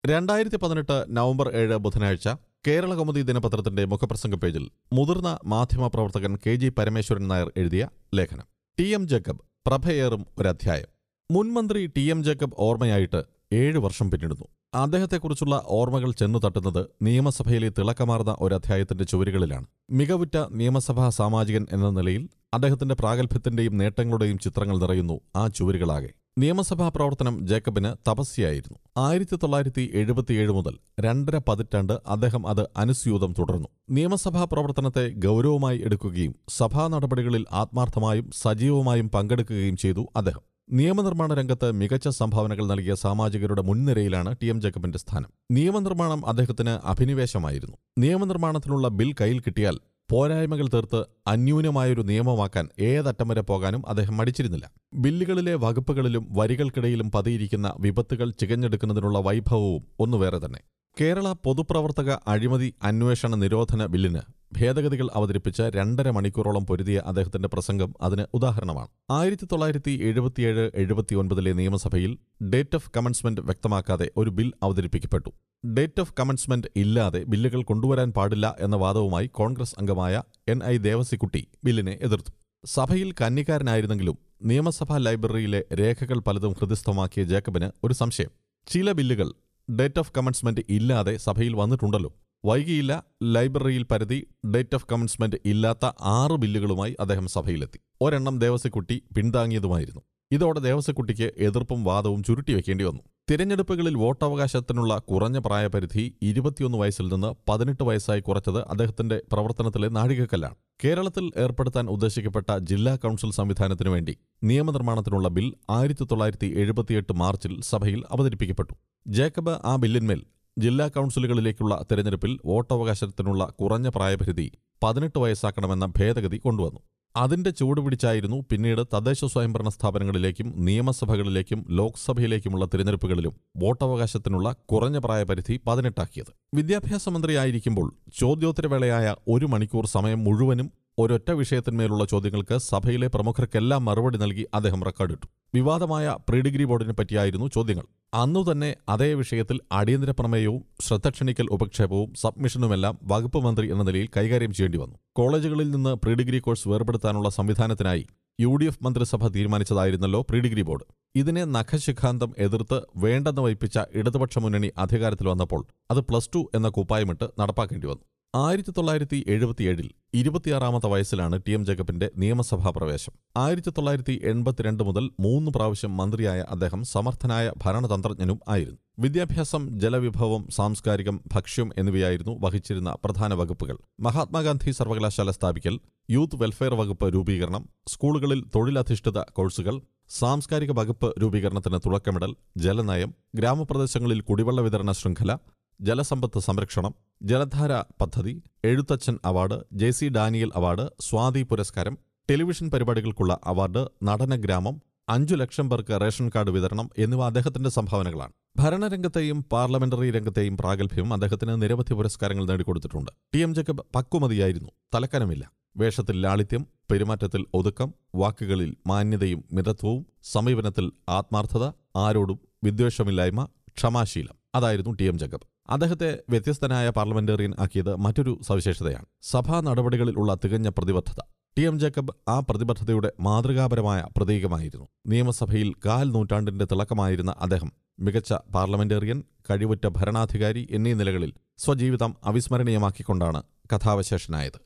രണ്ടായിരത്തി പതിനെട്ട് നവംബർ ഏഴ് ബുധനാഴ്ച കേരള കൗമുദി ദിനപത്രത്തിന്റെ മുഖപ്രസംഗ പേജിൽ മുതിർന്ന മാധ്യമപ്രവർത്തകൻ കെ ജി പരമേശ്വരൻ നായർ എഴുതിയ ലേഖനം ടി എം ജേക്കബ് പ്രഭയേറും ഒരധ്യായം മുൻമന്ത്രി ടി എം ജേക്കബ് ഓർമ്മയായിട്ട് ഏഴ് വർഷം പിന്നിടുന്നു അദ്ദേഹത്തെക്കുറിച്ചുള്ള ഓർമ്മകൾ ചെന്നു തട്ടുന്നത് നിയമസഭയിലെ തിളക്കമാർന്ന ഒരധ്യായത്തിന്റെ ചുവരുകളിലാണ് മികവുറ്റ നിയമസഭാ സാമാജികൻ എന്ന നിലയിൽ അദ്ദേഹത്തിന്റെ പ്രാഗൽഭ്യത്തിന്റെയും നേട്ടങ്ങളുടെയും ചിത്രങ്ങൾ നിറയുന്നു ആ ചുവരുകളാകെ നിയമസഭാ പ്രവർത്തനം ജേക്കബിന് തപസ്യയായിരുന്നു ആയിരത്തി തൊള്ളായിരത്തി എഴുപത്തിയേഴ് മുതൽ രണ്ടര പതിറ്റാണ്ട് അദ്ദേഹം അത് അനുസ്യൂതം തുടർന്നു നിയമസഭാ പ്രവർത്തനത്തെ ഗൗരവമായി എടുക്കുകയും സഭാ നടപടികളിൽ ആത്മാർത്ഥമായും സജീവമായും പങ്കെടുക്കുകയും ചെയ്തു അദ്ദേഹം നിയമനിർമ്മാണ രംഗത്ത് മികച്ച സംഭാവനകൾ നൽകിയ സാമാജികരുടെ മുൻനിരയിലാണ് ടി എം ജേക്കബിന്റെ സ്ഥാനം നിയമനിർമ്മാണം അദ്ദേഹത്തിന് അഭിനിവേശമായിരുന്നു നിയമനിർമ്മാണത്തിനുള്ള ബിൽ കയ്യിൽ കിട്ടിയാൽ പോരായ്മകൾ തീർത്ത് അന്യൂനമായൊരു നിയമമാക്കാൻ ഏതറ്റം വരെ പോകാനും അദ്ദേഹം മടിച്ചിരുന്നില്ല ബില്ലുകളിലെ വകുപ്പുകളിലും വരികൾക്കിടയിലും പതിയിരിക്കുന്ന വിപത്തുകൾ ചികഞ്ഞെടുക്കുന്നതിനുള്ള വൈഭവവും ഒന്നു വേറെ തന്നെ കേരള പൊതുപ്രവർത്തക അഴിമതി അന്വേഷണ നിരോധന ബില്ലിന് ഭേദഗതികൾ അവതരിപ്പിച്ച് രണ്ടര മണിക്കൂറോളം പൊരുതിയ അദ്ദേഹത്തിന്റെ പ്രസംഗം അതിന് ഉദാഹരണമാണ് ആയിരത്തി തൊള്ളായിരത്തി എഴുപത്തിയേഴ് എഴുപത്തിയൊൻപതിലെ നിയമസഭയിൽ ഡേറ്റ് ഓഫ് കമൻസ്മെന്റ് വ്യക്തമാക്കാതെ ഒരു ബിൽ അവതരിപ്പിക്കപ്പെട്ടു ഡേറ്റ് ഓഫ് കമൻസ്മെന്റ് ഇല്ലാതെ ബില്ലുകൾ കൊണ്ടുവരാൻ പാടില്ല എന്ന വാദവുമായി കോൺഗ്രസ് അംഗമായ എൻ ഐ ദേവസിക്കുട്ടി ബില്ലിനെ എതിർത്തു സഭയിൽ കന്നിക്കാരനായിരുന്നെങ്കിലും നിയമസഭാ ലൈബ്രറിയിലെ രേഖകൾ പലതും ഹൃദിസ്ഥമാക്കിയ ജേക്കബിന് ഒരു സംശയം ചില ബില്ലുകൾ ഡേറ്റ് ഓഫ് കമൻസ്മെന്റ് ഇല്ലാതെ സഭയിൽ വന്നിട്ടുണ്ടല്ലോ വൈകിയില്ല ലൈബ്രറിയിൽ പരതി ഡേറ്റ് ഓഫ് കമൻസ്മെന്റ് ഇല്ലാത്ത ആറ് ബില്ലുകളുമായി അദ്ദേഹം സഭയിലെത്തി ഒരെണ്ണം ദേവസ്വക്കുട്ടി പിന്താങ്ങിയതുമായിരുന്നു ഇതോടെ ദേവസ്വക്കുട്ടിക്ക് എതിർപ്പും വാദവും ചുരുട്ടിവെക്കേണ്ടി വന്നു തിരഞ്ഞെടുപ്പുകളിൽ വോട്ടവകാശത്തിനുള്ള കുറഞ്ഞ പ്രായപരിധി ഇരുപത്തിയൊന്ന് വയസ്സിൽ നിന്ന് പതിനെട്ട് വയസ്സായി കുറച്ചത് അദ്ദേഹത്തിന്റെ പ്രവർത്തനത്തിലെ നാഴികക്കല്ലാണ് കേരളത്തിൽ ഏർപ്പെടുത്താൻ ഉദ്ദേശിക്കപ്പെട്ട ജില്ലാ കൌൺസിൽ സംവിധാനത്തിനു വേണ്ടി നിയമനിർമ്മാണത്തിനുള്ള ബിൽ ആയിരത്തി തൊള്ളായിരത്തി എഴുപത്തിയെട്ട് മാർച്ചിൽ സഭയിൽ അവതരിപ്പിക്കപ്പെട്ടു ജേക്കബ് ആ ബില്ലിന്മേൽ ജില്ലാ കൌൺസിലുകളിലേക്കുള്ള തെരഞ്ഞെടുപ്പിൽ വോട്ടവകാശത്തിനുള്ള കുറഞ്ഞ പ്രായപരിധി പതിനെട്ട് വയസ്സാക്കണമെന്ന ഭേദഗതി കൊണ്ടുവന്നു അതിന്റെ ചൂടുപിടിച്ചായിരുന്നു പിന്നീട് തദ്ദേശ സ്വയംഭരണ സ്ഥാപനങ്ങളിലേക്കും നിയമസഭകളിലേക്കും ലോക്സഭയിലേക്കുമുള്ള തിരഞ്ഞെടുപ്പുകളിലും വോട്ടവകാശത്തിനുള്ള കുറഞ്ഞ പ്രായപരിധി പതിനെട്ടാക്കിയത് വിദ്യാഭ്യാസ മന്ത്രിയായിരിക്കുമ്പോൾ ചോദ്യോത്തരവേളയായ ഒരു മണിക്കൂർ സമയം മുഴുവനും ഒരൊറ്റ വിഷയത്തിന്മേലുള്ള ചോദ്യങ്ങൾക്ക് സഭയിലെ പ്രമുഖർക്കെല്ലാം മറുപടി നൽകി അദ്ദേഹം റെക്കോർഡിട്ടു വിവാദമായ പ്രീ ഡിഗ്രി ബോർഡിനെ പറ്റിയായിരുന്നു ചോദ്യങ്ങൾ അന്നു തന്നെ അതേ വിഷയത്തിൽ അടിയന്തര പ്രമേയവും ശ്രദ്ധ ക്ഷണിക്കൽ ഉപക്ഷേപവും സബ്മിഷനുമെല്ലാം വകുപ്പ് മന്ത്രി എന്ന നിലയിൽ കൈകാര്യം ചെയ്യേണ്ടി വന്നു കോളേജുകളിൽ നിന്ന് പ്രീ ഡിഗ്രി കോഴ്സ് വേർപെടുത്താനുള്ള സംവിധാനത്തിനായി യു ഡി എഫ് മന്ത്രിസഭ തീരുമാനിച്ചതായിരുന്നല്ലോ പ്രീ ഡിഗ്രി ബോർഡ് ഇതിനെ നഖശിഖാന്തം എതിർത്ത് വേണ്ടെന്ന് വയ്പ്പിച്ച ഇടതുപക്ഷ മുന്നണി അധികാരത്തിൽ വന്നപ്പോൾ അത് പ്ലസ് ടു എന്ന കുപ്പായമിട്ട് നടപ്പാക്കേണ്ടി വന്നു ആയിരത്തി തൊള്ളായിരത്തി എഴുപത്തിയേഴിൽ ഇരുപത്തിയാറാമത്തെ വയസ്സിലാണ് ടി എം ജേക്കബിന്റെ നിയമസഭാ പ്രവേശം ആയിരത്തി തൊള്ളായിരത്തി എൺപത്തിരണ്ട് മുതൽ മൂന്ന് പ്രാവശ്യം മന്ത്രിയായ അദ്ദേഹം സമർത്ഥനായ ഭരണതന്ത്രജ്ഞനും ആയിരുന്നു വിദ്യാഭ്യാസം ജലവിഭവം സാംസ്കാരികം ഭക്ഷ്യം എന്നിവയായിരുന്നു വഹിച്ചിരുന്ന പ്രധാന വകുപ്പുകൾ മഹാത്മാഗാന്ധി സർവകലാശാല സ്ഥാപിക്കൽ യൂത്ത് വെൽഫെയർ വകുപ്പ് രൂപീകരണം സ്കൂളുകളിൽ തൊഴിലധിഷ്ഠിത കോഴ്സുകൾ സാംസ്കാരിക വകുപ്പ് രൂപീകരണത്തിന് തുടക്കമിടൽ ജലനയം ഗ്രാമപ്രദേശങ്ങളിൽ കുടിവെള്ള വിതരണ ശൃംഖല ജലസമ്പത്ത് സംരക്ഷണം ജലധാര പദ്ധതി എഴുത്തച്ഛൻ അവാർഡ് ജെ സി ഡാനിയൽ അവാർഡ് സ്വാതി പുരസ്കാരം ടെലിവിഷൻ പരിപാടികൾക്കുള്ള അവാർഡ് നടനഗ്രാമം അഞ്ചു ലക്ഷം പേർക്ക് റേഷൻ കാർഡ് വിതരണം എന്നിവ അദ്ദേഹത്തിന്റെ സംഭാവനകളാണ് ഭരണരംഗത്തെയും പാർലമെന്ററി രംഗത്തെയും പ്രാഗൽഭ്യം അദ്ദേഹത്തിന് നിരവധി പുരസ്കാരങ്ങൾ നേടിക്കൊടുത്തിട്ടുണ്ട് ടി എം ജേക്കബ് പക്വമതിയായിരുന്നു തലക്കനമില്ല വേഷത്തിൽ ലാളിത്യം പെരുമാറ്റത്തിൽ ഒതുക്കം വാക്കുകളിൽ മാന്യതയും മിതത്വവും സമീപനത്തിൽ ആത്മാർത്ഥത ആരോടും വിദ്വേഷമില്ലായ്മ ക്ഷമാശീലം അതായിരുന്നു ടി എം ജേക്കബ് അദ്ദേഹത്തെ വ്യത്യസ്തനായ പാർലമെന്റേറിയൻ ആക്കിയത് മറ്റൊരു സവിശേഷതയാണ് സഭാ നടപടികളിൽ ഉള്ള തികഞ്ഞ പ്രതിബദ്ധത ടി എം ജേക്കബ് ആ പ്രതിബദ്ധതയുടെ മാതൃകാപരമായ പ്രതീകമായിരുന്നു നിയമസഭയിൽ കാൽ നൂറ്റാണ്ടിന്റെ തിളക്കമായിരുന്ന അദ്ദേഹം മികച്ച പാർലമെന്റേറിയൻ കഴിവുറ്റ ഭരണാധികാരി എന്നീ നിലകളിൽ സ്വജീവിതം അവിസ്മരണീയമാക്കിക്കൊണ്ടാണ് കഥാവശേഷനായത്